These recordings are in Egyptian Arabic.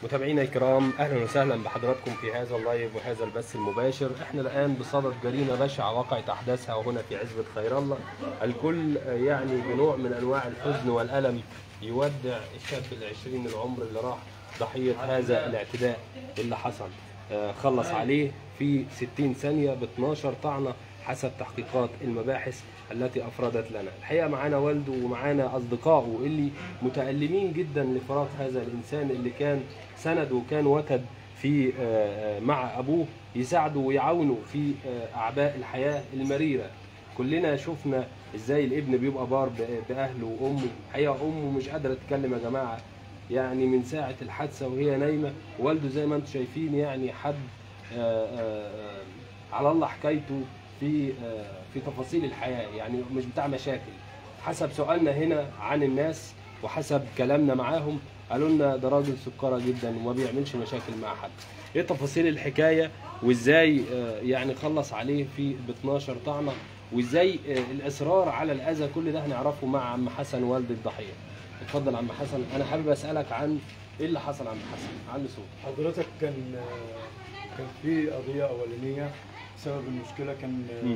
متابعينا الكرام اهلا وسهلا بحضراتكم في هذا اللايف وهذا البث المباشر احنا الان بصدد جريمه بشعه وقعت احداثها هنا في عزبه خير الله الكل يعني بنوع من انواع الحزن والالم يودع الشاب العشرين العمر اللي راح ضحيه هذا الاعتداء اللي حصل آه، خلص عليه في 60 ثانيه ب 12 طعنه حسب تحقيقات المباحث التي افردت لنا الحقيقه معانا والده ومعانا اصدقائه اللي متالمين جدا لفراق هذا الانسان اللي كان سند وكان وتد في آه، آه، مع ابوه يساعده ويعاونه في آه، اعباء الحياه المريره كلنا شفنا ازاي الابن بيبقى بار ب- باهله وامه الحقيقه امه مش قادره تتكلم يا جماعه يعني من ساعه الحادثه وهي نايمه والده زي ما انتم شايفين يعني حد آه، آه، آه، على الله حكايته في آه، في تفاصيل الحياه يعني مش بتاع مشاكل حسب سؤالنا هنا عن الناس وحسب كلامنا معاهم قالوا لنا ده راجل سكره جدا وما بيعملش مشاكل مع حد ايه تفاصيل الحكايه وازاي آه، يعني خلص عليه في ب 12 طعنه وازاي آه، الاصرار على الاذى كل ده هنعرفه مع عم حسن والد الضحيه اتفضل عم حسن انا حابب اسالك عن ايه اللي حصل عم حسن علي صوت حضرتك كان كان في قضية أولانية سبب المشكلة كان مم.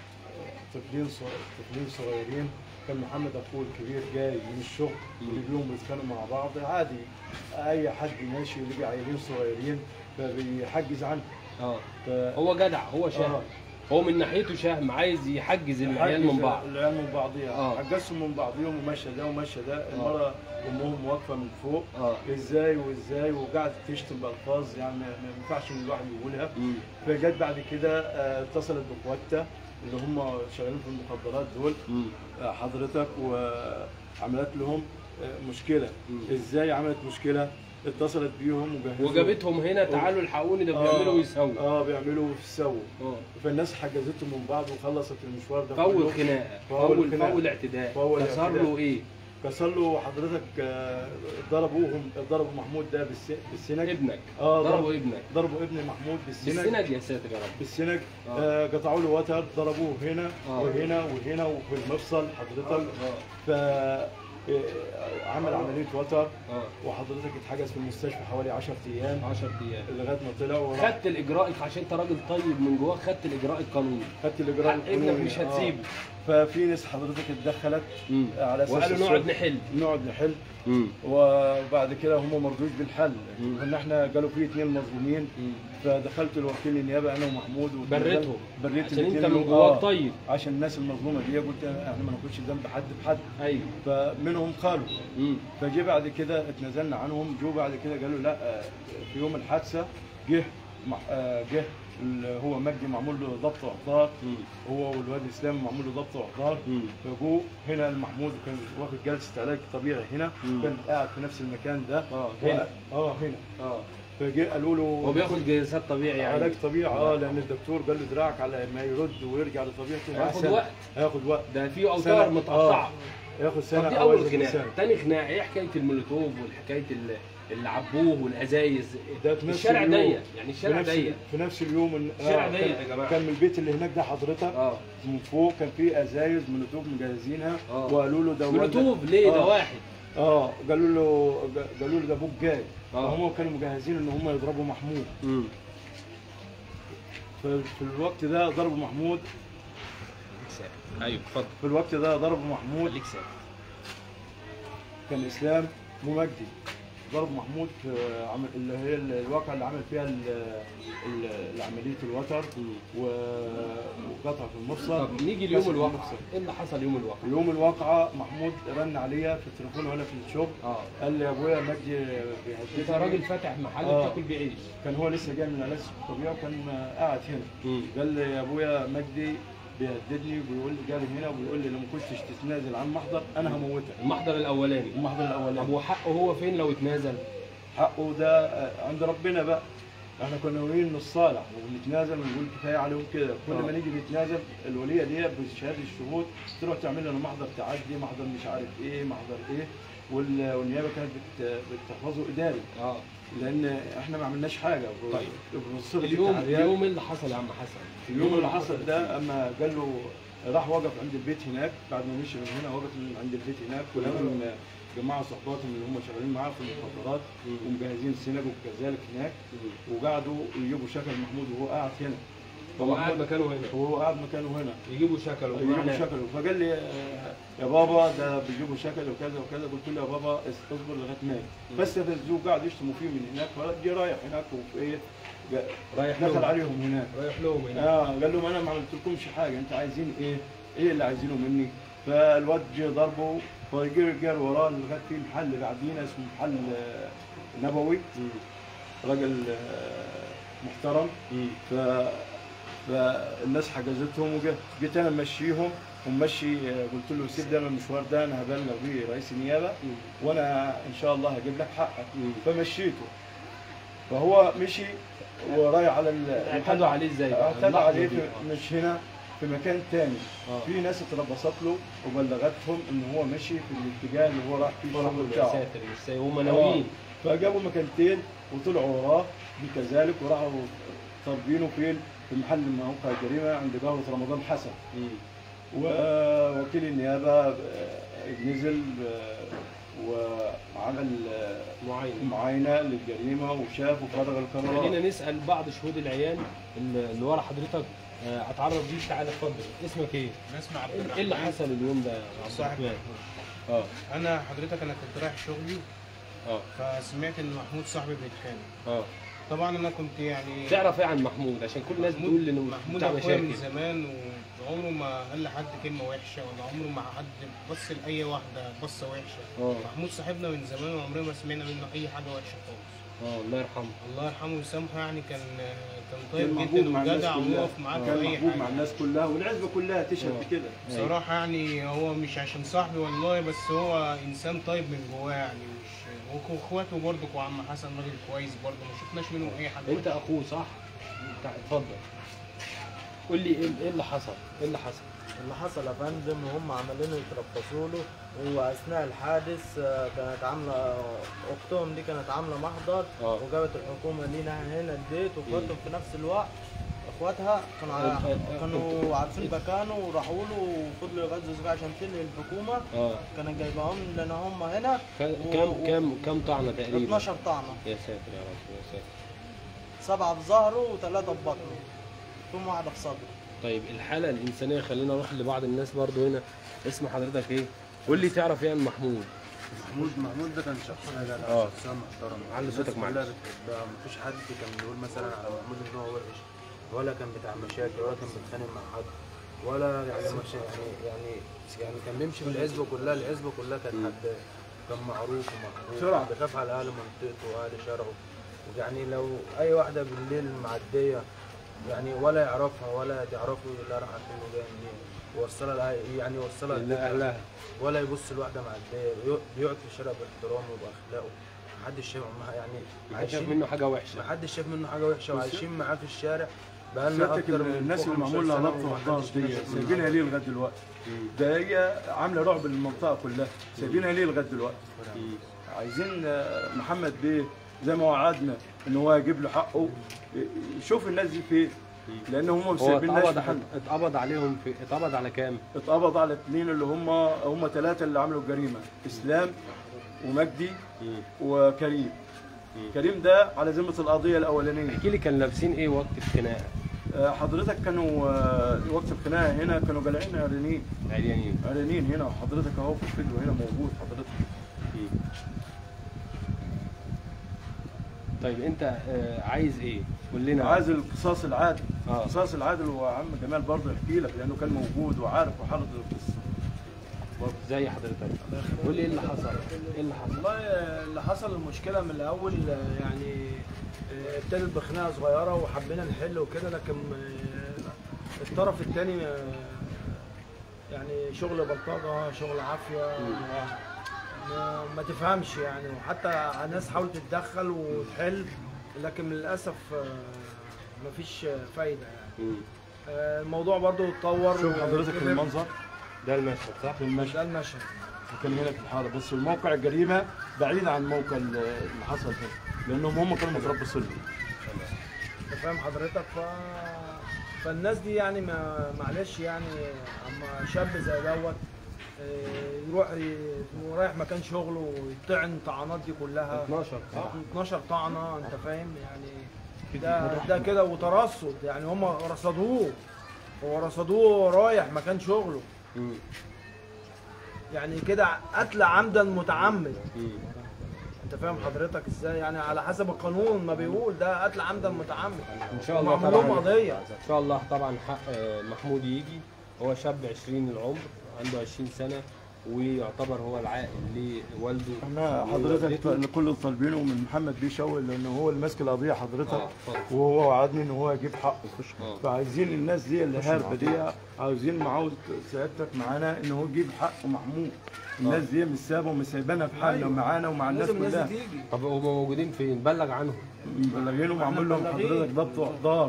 طفلين ص- طفلين صغيرين كان محمد أخوه الكبير جاي من الشغل مم. ولقيهم بيتخانقوا مع بعض عادي أي حد ماشي يلاقي عيلين صغيرين فبيحجز عنه اه ف- هو جدع هو شهم آه. هو من ناحيته شهم عايز يحجز العيال من حجز بعض العيال من بعضيها آه. حجزهم من بعضيهم ومشى ده ومشى ده المرة أمهم واقفة من فوق اه ازاي وازاي وقعدت تشتم بألفاظ يعني ما ما ينفعش ان الواحد يقولها مم. فجت بعد كده آه، اتصلت باخواتها اللي هم شغالين في المخدرات دول مم. آه، حضرتك وعملت لهم آه، مشكله مم. ازاي عملت مشكله اتصلت بيهم وجهزوا وجابتهم هنا تعالوا الحقوني ده آه، بيعملوا ويسووا اه بيعملوا ويسووا اه فالناس حجزتهم من بعض وخلصت المشوار ده فاول كله. خناقه فأول فاول خناقة. فاول اعتداء فأول كسر اعتداء. له ايه؟ كسر له حضرتك آه، ضربوهم ضربوا محمود ده بالس- بالسنج ابنك اه ضربوا ضربوا ابنك ضربوا ابن محمود بالسنج بالسنج يا ساتر يا رب بالسنج آه. آه. قطعوا له وتر ضربوه هنا آه. وهنا وهنا وفي المفصل حضرتك ف آه، عمل عمليه وتر اه وحضرتك اتحجز في المستشفى حوالي 10 ايام 10 ايام لغايه ما طلع وراح خدت الاجراء عشان انت راجل طيب من جواه خدت الاجراء القانوني خدت الاجراء حق ابنك القانوني. مش آه. هتسيبه ففي ناس حضرتك اتدخلت مم. على اساس وقالوا نقعد الصلح. نحل نقعد نحل مم. وبعد كده هم ما رضوش بالحل مم. ان احنا قالوا في اثنين مظلومين مم. فدخلت الوكيل النيابه انا ومحمود بريتهم بريت عشان الاتنين انت من دول. جواك آه. طيب عشان الناس المظلومه دي قلت احنا ما ناخدش ذنب حد بحد ايوه فمنهم خالوا مم. فجي بعد كده اتنازلنا عنهم جو بعد كده قالوا لا آه، في يوم الحادثه جه مع- آه، جه اللي هو مجدي معمول له ضبط واحضار مم. هو والواد اسلام معمول له ضبط واحضار مم. فجو هنا المحمود كان واخد جلسه علاج طبيعي هنا مم. كان قاعد في نفس المكان ده اه هنا اه هنا اه فجي قالوا له هو بياخد جلسات طبيعي يعني علاج طبيعي اه لان الدكتور قال له دراعك على ما يرد ويرجع لطبيعته هياخد أحسن. وقت. هياخد وقت ده في اوتار سنة. متقطعه ياخد سنه طب دي أو اول أكتر من خناقه سنة. تاني خناقه ايه حكايه المولوتوف والحكايه اللي, اللي عبوه والازايز ده في نفس الشارع اليوم. ضيق يعني الشارع في نفس ضيق في نفس اليوم إن- الشارع آه، ضيق كان- يا جماعة. كان من البيت اللي هناك ده حضرتك اه من فوق كان في ازايز مولوتوف مجهزينها آه. وقالوا له ده مولوتوف ليه ده آه. واحد اه قالوا له قالوا له ده ابوك جاي آه. وهم كانوا مجهزين ان هم يضربوا محمود امم ففي الوقت ده ضربوا محمود ايوه اتفضل في الوقت ده ضربوا محمود خليك ساكت كان اسلام ومجدي ضرب محمود في عمل اللي هي الواقعه اللي عمل فيها ال- ال- عمليه الوتر و- وقطع في المفصل طب نيجي ليوم كسر الواقعه المفصل. ايه اللي حصل يوم الواقعه يوم الواقعه محمود رن عليا في التليفون وانا في الشغل اه قال لي يا ابويا مجدي انت بيهددني راجل فاتح محل آه. بتاكل بيه عيش كان هو لسه جاي من علاج الطبيعه وكان قاعد هنا امم قال لي يا ابويا مجدي بيهددني وبيقول لي جالي هنا وبيقول لي لو ما كنتش تتنازل عن محضر انا هموتك المحضر الاولاني المحضر طب الاولاني وحقه هو فين لو اتنازل حقه ده آه، عند ربنا بقى احنا كنا ناويين نصالح ونتنازل ونقول كفايه عليهم كده كل آه. ما نيجي نتنازل الوليه دي بشهاده الشهود تروح تعمل لنا محضر تعدي محضر مش عارف ايه محضر ايه وال- والنيابه كانت بت- بتحفظه اداري اه لان احنا ما عملناش حاجه طيب. بصيغه اليوم التحريات. اليوم اللي حصل يا عم حسن اليوم اللي حصل ده اما قال له راح وقف عند البيت هناك بعد ما مشي من هنا وقف من عند البيت هناك ولما جماعه صحباتهم اللي هم شغالين معاه في المخدرات مم. ومجهزين سيناجوج كذلك هناك وقعدوا يجيبوا شكل محمود وهو قاعد هنا هو قاعد فمحمود- مكانه هنا وهو قاعد مكانه هنا يجيبوا شكله يجيبوا بمعنى شكله فقال لي آه، يا بابا ده بيجيبوا شكل وكذا وكذا قلت له يا بابا اصبر لغايه ما يجي. بس فزوه قاعد يشتموا فيه من هناك فجي رايح هناك وفي ايه جا- رايح دخل لهم عليهم هناك رايح لهم هنا اه قال لهم انا ما عملت لكمش حاجه انت عايزين ايه؟ ايه اللي عايزينه مني؟ فالواد جه ضربه فجري جري وراه لغايه في محل قاعدين اسمه محل آه، نبوي مم. راجل آه، محترم مم. ف فالناس حجزتهم وجه جيت انا ممشيهم ومشي آه، قلت له سيب ده من المشوار ده انا هبلغ بيه رئيس النيابه مم. وانا ان شاء الله هجيب لك حقك مم. فمشيته فهو مشي ورايح على ال- اعتدوا عليه ازاي بقى؟ اعتدى اللحظة عليه دي. في مش هنا في مكان تاني آه. في ناس اتربصت له وبلغتهم ان هو مشي في الاتجاه اللي هو راح فيه الشغل يا بتاعه ساتر يا ساتر هم ناويين فجابوا مكانتين وطلعوا وراه بكذلك وراحوا طالبينه فين في محل موقع الجريمه عند قهوه رمضان حسن مم. ووكيل النيابه آه، نزل آه، وعمل آه، معين معاينه للجريمه وشاف وفرغ الكاميرا خلينا نسال بعض شهود العيان اللي اللي ورا حضرتك آه، اتعرف بيك تعالى اتفضل اسمك ايه؟ اسمع عبد ايه الرحمن إيه اللي حصل اليوم ده يا عبد صاحب الرحمن؟ اه انا حضرتك انا كنت رايح شغلي اه فسمعت ان محمود صاحبي بيتخانق اه طبعا انا كنت يعني تعرف ايه عن محمود عشان كل الناس محمود- بتقول انه محمود بتاع اخويا من مشاكل زمان وعمره ما قال لحد كلمه وحشه ولا عمره ما حد بص لاي واحده بصه وحشه اه محمود صاحبنا من زمان وعمرنا ما سمعنا منه اي حاجه وحشه خالص اه الله يرحمه الله يرحمه ويسامحه يعني كان كان كان طيب محبوب جدا مع الناس وجدع كلها. ويقف معاك في كان اي محبوب مع حاجه الناس كلها والعزبه كلها تشهد آه. بكده بصراحه يعني هو مش عشان صاحبي والله بس هو انسان طيب من جواه يعني مش واخواته برضك وعم حسن راجل كويس برضه ما شفناش منهم اي حاجه انت اخوه صح؟ تع- اتفضل قول لي ايه إيه اللي حصل؟ ايه اللي حصل؟ اللي حصل يا فندم هم عمالين يتربصوا له واثناء الحادث آه، كانت عامله اختهم دي كانت عامله محضر اه وجابت الحكومه لينا هنا البيت واخواتهم في نفس الوقت اخواتها كانوا اه، اه، اه. كانوا عارفين مكانه وراحوا له وفضلوا يغزوا فيه عشان تنهي الحكومه اه كانت جايباهم لنا هم هنا ك- كم كم كم طعنه تقريبا؟ 12 طعنه يا ساتر يا رب يا ساتر سبعه في ظهره وثلاثه في بطنه ثم واحده في صدره طيب الحاله الانسانيه خلينا نروح لبعض الناس برضو هنا اسم حضرتك ايه؟ قول لي تعرف ايه عن محمود؟ محمود محمود ده كان شخصية جدع اه. شخصية محترمة علي صوتك الناس كلها معلش. بتحبها مفيش حد كان بيقول مثلا على محمود ان هو وحش ولا كان بتاع مشاكل ولا كان بيتخانق مع حد ولا يعني مش يعني يعني يعني كان بيمشي في العزبة كلها العزبة كلها كانت حباه كان معروف ومحبوب بسرعة. كان بيخاف على أهل منطقته وأهل شارعه يعني لو أي واحدة بالليل معدية يعني ولا يعرفها ولا تعرفه لا راحت فين وجايه منين يوصلها لأهل- يعني يوصلها لا اهلها ولا يبص لواحده معديه بيق- بيقعد في الشارع باحترامه وباخلاقه محدش شايف معاه يعني ما حدش شاف عايشين منه حاجه وحشه محدش شاف منه حاجه وحشه وعايشين معاه في الشارع بقالنا سيادتك اكتر من الناس فوق اللي 15 معمول لها سنة ضبط ومحدش واحضار فينا دي شاف منه سايبينها حاجة. ليه لغايه دلوقتي؟ ده هي عامله رعب للمنطقه كلها سايبينها ليه لغايه دلوقتي؟ مم. عايزين آه، محمد بيه زي ما وعدنا ان هو يجيب له حقه يشوف الناس دي فين لان هم ما هو سايبيناش اتقبض محل اتقبض عليهم في اتقبض على كام؟ اتقبض على اثنين اللي هم هم ثلاثه اللي عملوا الجريمه اسلام ومجدي مم. وكريم مم. كريم ده على ذمه القضيه الاولانيه احكي لي كان لابسين ايه وقت الخناقه؟ آه، حضرتك كانوا آه، وقت الخناقه هنا كانوا جالعين عريانين عريانين عريانين هنا وحضرتك اهو في الفيديو هنا موجود حضرتك مم. طيب انت آه، عايز ايه؟ قول لنا عايز القصاص العادل اه القصاص العادل وعم جمال برضه يحكي لك لانه كان موجود وعارف وحافظ القصه زي حضرتك قول لي ايه اللي حصل؟ ايه اللي حصل؟ والله اللي حصل المشكله من الاول آه، يعني آه، ابتدت بخناقه صغيره وحبينا نحل وكده لكن آه، الطرف الثاني يعني شغل بلطجه شغل عافيه ما, ما تفهمش يعني وحتى الناس حاولت تتدخل وتحل لكن للاسف آه، مفيش فايده يعني مم. آه، الموضوع برضو اتطور شوف حضرتك وكبر. المنظر ده المشهد صح؟ في المشهد ده المشهد كان هنا في الحاره بس الموقع الجريمه بعيد عن موقع اللي حصل هنا لانهم هم كانوا متربصين له انت فاهم حضرتك ف فالناس دي يعني ما معلش يعني اما شاب زي دوت آه، يروح ي- ورايح مكان شغله ويطعن الطعنات دي كلها 12 آه، 12 طعنه انت فاهم يعني ده ده كده وترصد يعني هم رصدوه هو رصدوه رايح مكان شغله مم. يعني كده قتل عمدا متعمد مم. انت فاهم حضرتك ازاي يعني على حسب القانون ما بيقول ده قتل عمدا متعمد ان شاء الله ومعمول لهم طبعا قضيه ان شاء الله طبعا حق آه، محمود يجي هو شاب 20 العمر عنده 20 سنه ويعتبر هو العائل لوالده احنا حضرتك ووالدته. كل اللي طالبينه من محمد بيه شاول لانه هو اللي ماسك القضيه حضرتك اه اتفضل وهو وعدني ان هو يجيب حقه اه. فعايزين الناس دي اللي هاربه دي عاوزين معاود سيادتك معانا ان هو يجيب حقه محمود الناس دي مش سابه ومش سايبانا في حالنا أيوة. ومعانا ومع الناس لازم الناس كلها دي تيجي طب هم موجودين فين؟ بلغ عنهم مبلغينهم وعامل لهم حضرتك ضبط واحضار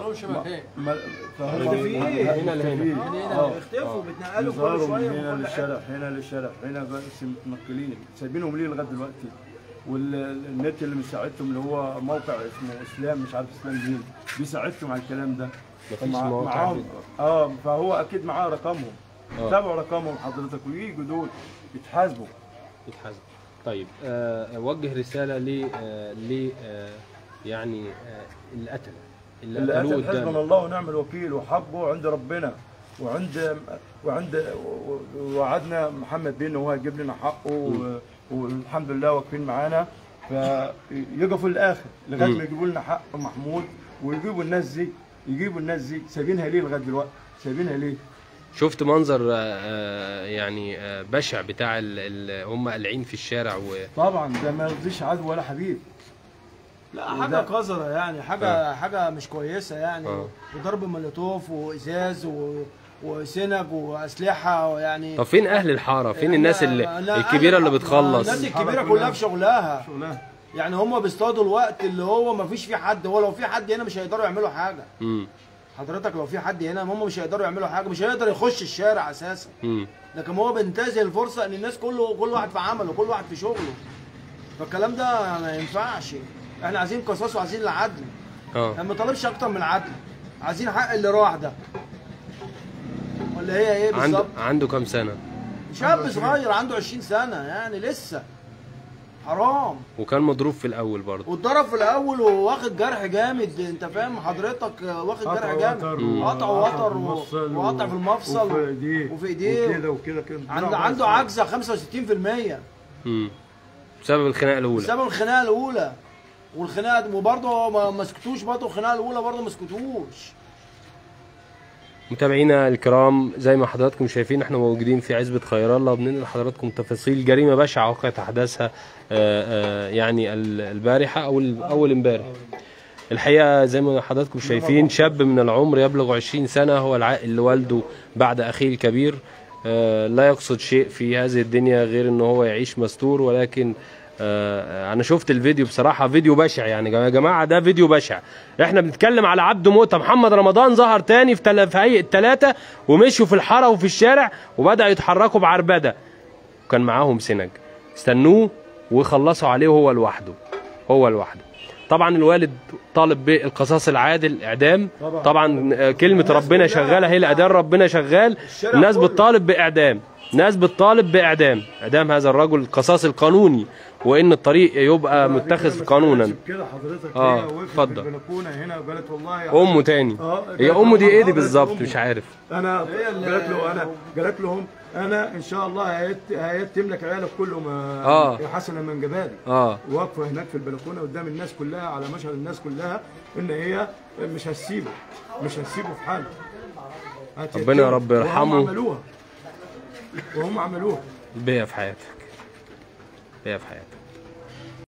ما- فهم مختفيين. هنا لهنا. مختفين. اه بيختفوا بيتنقلوا كل يظهروا شويه من هنا من كل حتة. للشارع هنا للشارع هنا بس متنقلين سايبينهم ليه لغايه دلوقتي والنت اللي مساعدتهم اللي هو موقع اسمه اسلام مش عارف اسلام مين بيساعدهم على الكلام ده مفيش مع- مواقع معاهم كده. اه فهو اكيد معاه رقمهم اه. تابعوا رقمهم حضرتك ويجوا دول يتحاسبوا يتحاسب طيب آه وجه رساله ل آه ل آه يعني آه القتله اللي اللي قتلوه قتل حسبنا قدامك الله ونعم الوكيل وحقه عند ربنا وعند وعند و- ووعدنا محمد بيه ان هو هيجيب لنا حقه و- والحمد لله واقفين معانا فيقفوا للاخر لغايه مم. ما يجيبوا لنا حق محمود ويجيبوا الناس دي يجيبوا الناس دي سايبينها ليه لغايه دلوقتي؟ سايبينها ليه؟ شفت منظر آه آه، يعني آه بشع بتاع ال- ال- هم قالعين في الشارع و طبعا ده ما يرضيش عدو ولا حبيب لا حاجه قذره يعني حاجه حاجه مش كويسه يعني اه. وضرب مولوتوف وازاز و... وسنج واسلحه يعني طب فين اهل الحاره فين الناس اللي لا، الكبيره اللي أهل- بتخلص الناس الكبيره الحارة كلها كلها. في شغلها شغلها يعني هم بيصطادوا الوقت اللي هو ما فيش فيه حد هو لو في حد هنا مش هيقدروا يعملوا حاجه امم حضرتك لو في حد هنا هم مش هيقدروا يعملوا حاجه مش هيقدر يخش الشارع اساسا امم لكن هو بينتهز الفرصه ان الناس كله كل واحد في عمله كل واحد في شغله فالكلام ده ما ينفعش احنا عايزين قصاص وعايزين العدل اه احنا ما طالبش اكتر من العدل عايزين حق اللي راح ده ولا هي ايه عنده بالظبط عنده كام سنه شاب صغير عنده 20 سنه يعني لسه حرام وكان مضروب في الاول برضه واتضرب في الاول وواخد جرح جامد انت فاهم حضرتك واخد جرح جامد قطع ووتر و- وقطع في المفصل وفي ايديه وفي ايديه. وكده وكده كده عنده عنده عجزه 65% امم بسبب الخناقه الاولى بسبب الخناقه الاولى والخناقه وبرضه ما ما سكتوش برضه الخناقه الاولى برضه ما سكتوش متابعينا الكرام زي ما حضراتكم شايفين احنا موجودين في عزبة خير الله بننقل لحضراتكم تفاصيل جريمة بشعة وقعت أحداثها آه، آه، يعني ال- البارحة أو ال- أول امبارح الحقيقة زي ما حضراتكم شايفين شاب من العمر يبلغ 20 سنة هو العائل لوالده بعد أخيه الكبير آه، لا يقصد شيء في هذه الدنيا غير ان هو يعيش مستور ولكن آه، انا شفت الفيديو بصراحة فيديو بشع يعني يا جماعة ده فيديو بشع احنا بنتكلم على عبده موتة محمد رمضان ظهر تاني في تل- في هيئة ثلاثة ومشوا في الحارة وفي الشارع وبدأ يتحركوا بعربدة وكان معاهم سنج استنوه وخلصوا عليه هو لوحده هو لوحده طبعا الوالد طالب بالقصاص العادل اعدام طبعا. طبعا آه، كلمه ربنا شغاله هي الاداه ربنا شغال الشارع الناس كله. بتطالب باعدام ناس بتطالب باعدام اعدام هذا الرجل القصاص القانوني وان الطريق يبقى متخذ قانونا كده حضرتك آه، هي وقفت اتفضل. في البلكونه هنا وقالت والله يا امه تاني اه هي قالت امه دي له- ايه آه، دي قالت بالظبط أمه. مش عارف انا هي اللي- قالت له انا قالت لهم انا ان شاء الله هيت- هيتم لك عيالك كلهم يا- آه. يا حسن من جبالي اه واقفه هناك في البلكونه قدام الناس كلها على مشهد الناس كلها ان هي مش هتسيبه مش هتسيبه في حاله هتقتله. ربنا يا رب يرحمه. وهم عملوها وهم عملوها بيها في حياتك بيها في حياتك